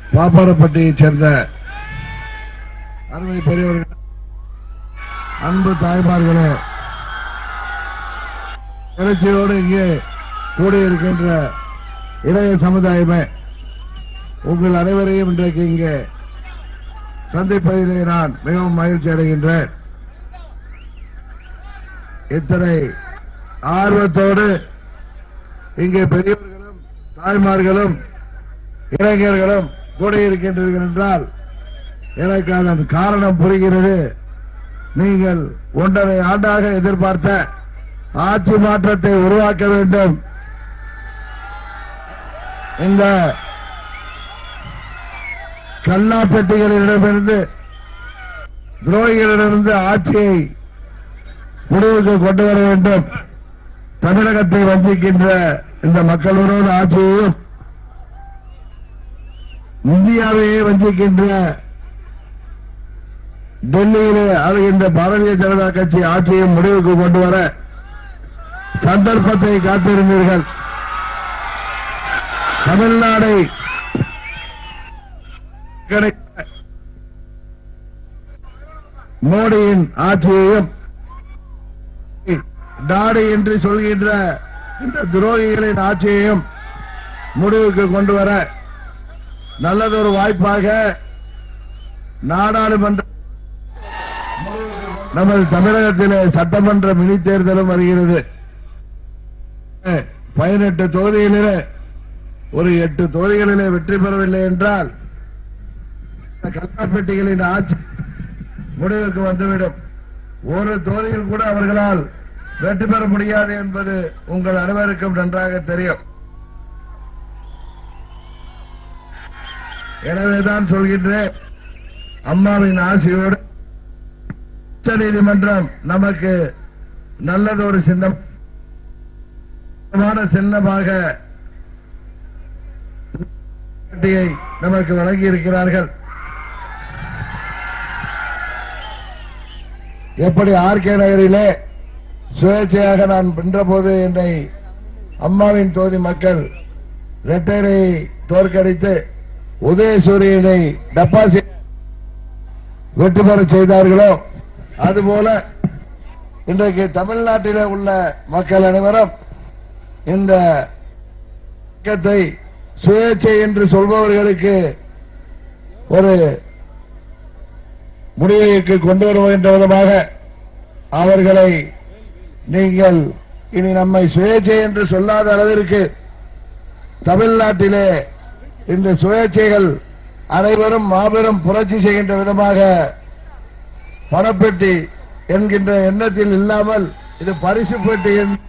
பாப்பாரப்பட்டியைச் சேர்ந்த அருமை பெரியவர்கள் அன்பு தாய்மார்களே எழுச்சியோடு இங்கே கூடியிருக்கின்ற இளைய சமுதாயமே உங்கள் அனைவரையும் இன்றைக்கு இங்கே சந்திப்பதிலே நான் மிகவும் மகிழ்ச்சி அடைகின்றேன் இத்தனை ஆர்வத்தோடு இங்கே பெரியவர்களும் தாய்மார்களும் இளைஞர்களும் கூடியிருக்கின்றீர்கள் என்றால் எனக்கு அதன் காரணம் புரிகிறது நீங்கள் ஒன்றரை ஆண்டாக எதிர்பார்த்த ஆட்சி மாற்றத்தை உருவாக்க வேண்டும் இந்த கல்லா பெட்டிகளிடமிருந்து துரோகிகளிடமிருந்து ஆட்சியை முடிவுக்கு கொண்டு வர வேண்டும் தமிழகத்தை வஞ்சிக்கின்ற இந்த மக்கள் விரோத ஆட்சியையும் இந்தியாவையே வஞ்சிக்கின்ற டெல்லியிலே ஆளுகின்ற பாரதிய ஜனதா கட்சி ஆட்சியும் முடிவுக்கு கொண்டு வர சந்தர்ப்பத்தை காத்திருந்தீர்கள் தமிழ்நாடை கிடைத்த மோடியின் ஆட்சியையும் நாடு என்று சொல்கின்ற இந்த துரோகிகளின் ஆட்சியையும் முடிவுக்கு கொண்டு வர நல்லதொரு வாய்ப்பாக நாடாளுமன்ற நமது தமிழகத்திலே சட்டமன்ற மினி தேர்தலும் வருகிறது பதினெட்டு தொகுதிகளிலே ஒரு எட்டு தொகுதிகளிலே வெற்றி பெறவில்லை என்றால் இந்த கல்லாப்பெட்டிகளின் ஆட்சி முடிவுக்கு வந்துவிடும் ஒரு தொகுதியில் கூட அவர்களால் வெற்றி பெற முடியாது என்பது உங்கள் அனைவருக்கும் நன்றாக தெரியும் எனவேதான் சொல்கின்றேன் அம்மாவின் ஆசையோடு உச்ச நீதிமன்றம் நமக்கு நல்லதொரு சின்னம் சின்னமாக பெட்டியை நமக்கு வழங்கி இருக்கிறார்கள் எப்படி ஆர்கே நகரிலே சுயேட்சையாக நான் வென்றபோது என்னை அம்மாவின் தொகுதி மக்கள் ரெட்டையரை தோற்கடித்து உதயசூரியனை டெபாசிட் வெற்றி பெற செய்தார்களோ அதுபோல இன்றைக்கு தமிழ்நாட்டிலே உள்ள மக்கள் அனைவரும் இந்த இயக்கத்தை சுயேட்சை என்று சொல்பவர்களுக்கு ஒரு முடிவுக்கு கொண்டு வருகின்ற விதமாக அவர்களை நீங்கள் இனி நம்மை சுயேட்சை என்று சொல்லாத அளவிற்கு தமிழ்நாட்டிலே இந்த சுயேட்சைகள் அனைவரும் மாபெரும் புரட்சி செய்கின்ற விதமாக பணப்பெட்டி என்கின்ற எண்ணத்தில் இல்லாமல் இது பரிசு பெட்டி என்-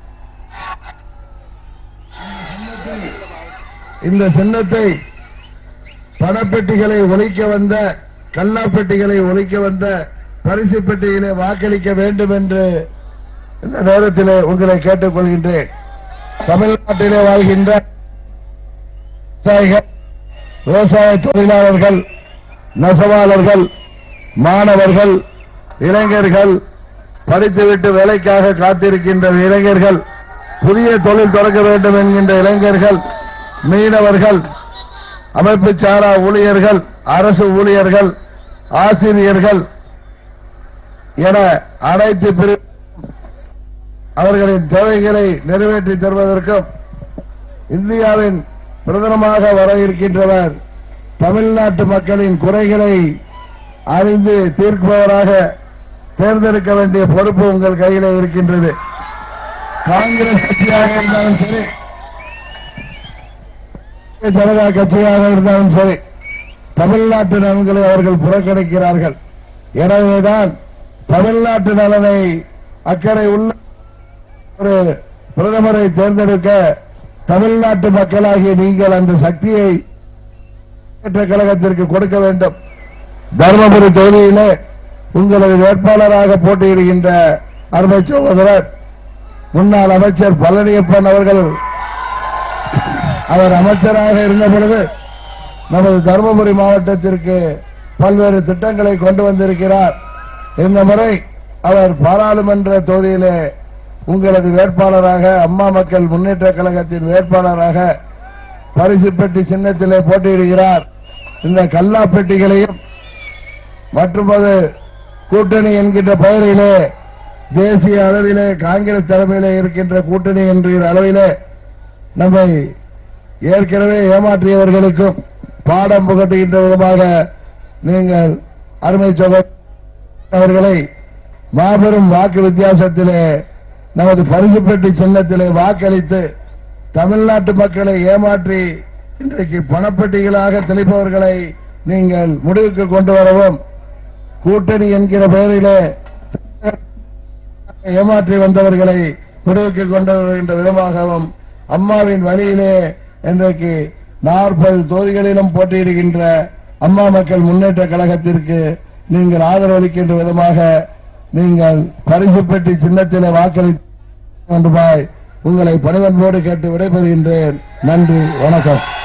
இந்த சின்னத்தை பணப்பெட்டிகளை ஒழிக்க வந்த கல்லாப்பெட்டிகளை ஒழிக்க வந்த பரிசு பெட்டியிலே வாக்களிக்க வேண்டும் என்று இந்த நேரத்திலே உங்களை கேட்டுக் கொள்கின்றேன் தமிழ்நாட்டிலே வாழ்கின்ற விவசாயிகள் விவசாய தொழிலாளர்கள் நெசவாளர்கள் மாணவர்கள் இளைஞர்கள் படித்துவிட்டு வேலைக்காக காத்திருக்கின்ற இளைஞர்கள் புதிய தொழில் தொடங்க வேண்டும் என்கின்ற இளைஞர்கள் மீனவர்கள் அமைப்பு சாரா ஊழியர்கள் அரசு ஊழியர்கள் ஆசிரியர்கள் என அனைத்து பிரிவு அவர்களின் தேவைகளை நிறைவேற்றி தருவதற்கும் இந்தியாவின் பிரதமராக வர இருக்கின்றவர் தமிழ்நாட்டு மக்களின் குறைகளை அறிந்து தீர்ப்பவராக தேர்ந்தெடுக்க வேண்டிய பொறுப்பு உங்கள் கையிலே இருக்கின்றது காங்கிரஸ் கட்சியாக இருந்தாலும் சரி பாரதிய ஜனதா கட்சியாக இருந்தாலும் சரி தமிழ்நாட்டு நலன்களை அவர்கள் புறக்கணிக்கிறார்கள் எனவேதான் தமிழ்நாட்டு நலனை அக்கறை உள்ள ஒரு பிரதமரை தேர்ந்தெடுக்க தமிழ்நாட்டு மக்களாகிய நீங்கள் அந்த சக்தியை முன்னேற்ற கழகத்திற்கு கொடுக்க வேண்டும் தருமபுரி தொகுதியிலே உங்களது வேட்பாளராக போட்டியிடுகின்ற அருமை சகோதரர் முன்னாள் அமைச்சர் பழனியப்பன் அவர்கள் அவர் அமைச்சராக இருந்த பொழுது நமது தருமபுரி மாவட்டத்திற்கு பல்வேறு திட்டங்களை கொண்டு வந்திருக்கிறார் இந்த முறை அவர் பாராளுமன்ற தொகுதியிலே உங்களது வேட்பாளராக அம்மா மக்கள் முன்னேற்ற கழகத்தின் வேட்பாளராக பரிசு பெட்டி சின்னத்திலே போட்டியிடுகிறார் இந்த கல்லா பெட்டிகளையும் மற்றும் அது கூட்டணி என்கின்ற பெயரிலே தேசிய அளவிலே காங்கிரஸ் தலைமையிலே இருக்கின்ற கூட்டணி என்கிற அளவிலே நம்மை ஏற்கனவே ஏமாற்றியவர்களுக்கும் பாடம் புகட்டுகின்ற விதமாக நீங்கள் அருமை சகோ அவர்களை மாபெரும் வாக்கு வித்தியாசத்திலே நமது பரிசு பெட்டி சின்னத்திலே வாக்களித்து தமிழ்நாட்டு மக்களை ஏமாற்றி இன்றைக்கு பணப்பெட்டிகளாக தெளிப்பவர்களை நீங்கள் முடிவுக்கு கொண்டு வரவும் கூட்டணி என்கிற பெயரிலே ஏமாற்றி வந்தவர்களை முடிவுக்கு கொண்டு வருகின்ற விதமாகவும் அம்மாவின் வழியிலே இன்றைக்கு நாற்பது தொகுதிகளிலும் போட்டியிடுகின்ற அம்மா மக்கள் முன்னேற்ற கழகத்திற்கு நீங்கள் ஆதரவளிக்கின்ற விதமாக நீங்கள் பரிசு பெட்டி சின்னத்திலே வாக்களித்து வேண்டுமாய் உங்களை பணிவன்போடு கேட்டு விடைபெறுகின்றேன் நன்றி வணக்கம்